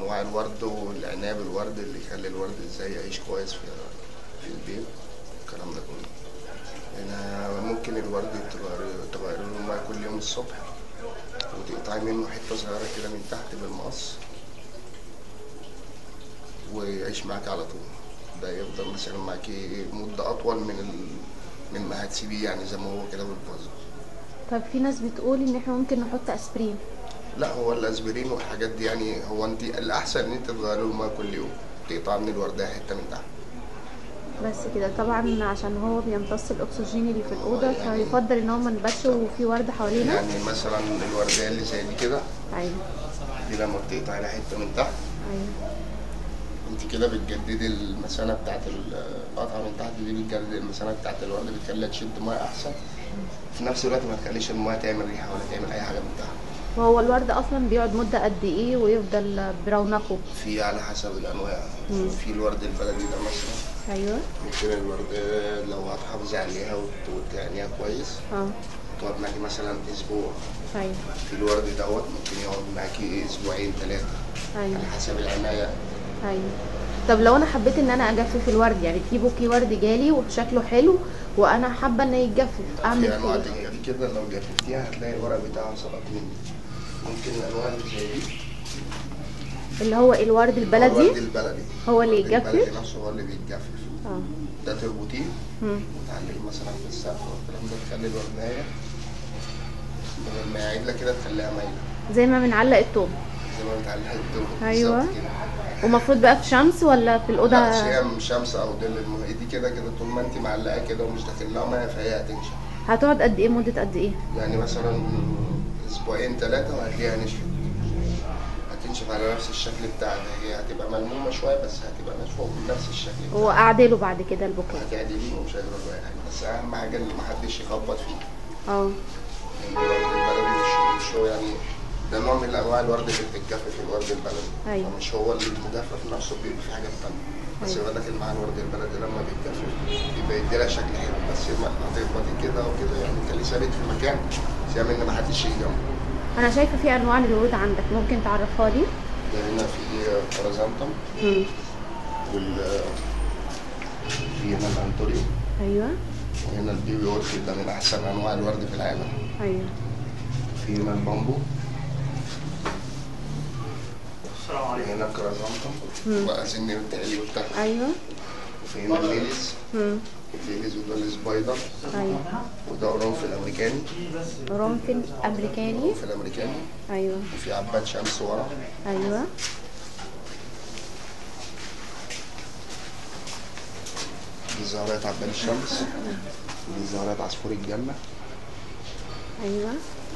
انواع الورد والعناب الورد اللي يخلي الورد ازاي يعيش كويس في في البيت الكلام ده كله هنا ممكن الورد تغير تغير له الميه كل يوم الصبح وتقطعي منه حته صغيره كده من تحت بالمقص ويعيش معاك على طول ده يفضل مثلا معاكي مده اطول من ال... من ما هتسيبيه يعني زي ما هو كده بالبازل طب في ناس بتقول ان احنا ممكن نحط اسبرين لا هو الاسبرين والحاجات دي يعني هو انت الاحسن ان انت تغيري له الميه كل يوم تقطع من الورده حته من تحت بس كده طبعا عشان هو بيمتص الاكسجين اللي في الاوضه فيفضل ان هو ما نباتش وفي ورد حوالينا يعني مثلا الورديه اللي زي دي كده ايوه دي لما بتقطع لها حته من تحت ايوه انت كده بتجددي المثانه بتاعت القطعه من تحت دي بتجدد المثانه بتاعت الورده بتخليها تشد ميه احسن في نفس الوقت ما تخليش الميه تعمل ريحه ولا تعمل اي حاجه من تحت وهو الورد اصلا بيقعد مده قد ايه ويفضل برونقه في على حسب الانواع في الورد البلدي ده مثلا ايوه ممكن الورد لو هتحافظي عليها وت- وتعنيها كويس اه تقعد معاكي مثلا اسبوع ايوه في الورد دوت ممكن يقعد معاكي اسبوعين ثلاثه ايوه على حسب العنايه ايوه طب لو انا حبيت ان انا اجفف الورد يعني في بوكي ورد جالي وشكله حلو وانا حابه انه يتجفف اعمل في انواع فيه إيه؟ دي كده لو جففتيها هتلاقي الورق بتاعها سقط منك ممكن الانواع اللي زي دي اللي هو الورد الورد البلدي البلدي هو اللي الورد يتجفف؟ البلدي نفسه هو اللي بيتجفف اه ده تربطيه مم. وتعلقيه مثلا في السقف والكلام ده تخلي الوردنايه بدل ما يعيد لك كده تخليها مايله زي ما بنعلق الطوب زي ما بتعلق الدور أيوة. بالظبط كده. ومفروض بقى في شمس ولا في الاوضه لا شام شمس او ظل المهم دي كده كده طول ما انت معلقه كده ومش داخل لها ميه فهي هتنشف هتقعد قد ايه مده قد ايه يعني مثلا اسبوعين ثلاثه وهتلاقيها نشفت هتنشف على نفس الشكل بتاعها هي هتبقى ملمومه شويه بس هتبقى ناشفه وبنفس الشكل هو بتاعها اعدله بعد كده البوكيه هتعدليه ومش هيجرى له اي حاجه بس اهم حاجه ان محدش يخبط فيه اه يعني الورد البلدي مش مش هو يعني ده نوع من انواع الورد اللي بتتجفف الورد البلدي أيوة. مش هو المجفف نفسه بيبقى في حاجات تانية بس أيوة. يقول لك مع الورد البلدي لما بيتجفف بيبقى يديلها شكل حلو بس ما هتخبطي كده وكده يعني خليه ثابت في مكان بس يعمل ان محدش يجي جنبه انا شايفه في انواع للورود عندك ممكن تعرفها لي ده هنا في كرازانتم مم. وال في هنا الانطوريو ايوه وهنا البيبي اوركيد ده من احسن انواع الورد في العالم ايوه في هنا البامبو السلام عليكم وهنا الكرازانتم وأزن التقليب بتاعها ايوه وفي هنا الليليز مم. الليليز وده السبايدر ايوه وده قرنفل الامريكاني قرنفل امريكاني قرنفل الامريكاني ايوه وفي عباد شمس ورا ايوه دي زهرات عباد الشمس ودي زهرات عصفور الجنة ايوه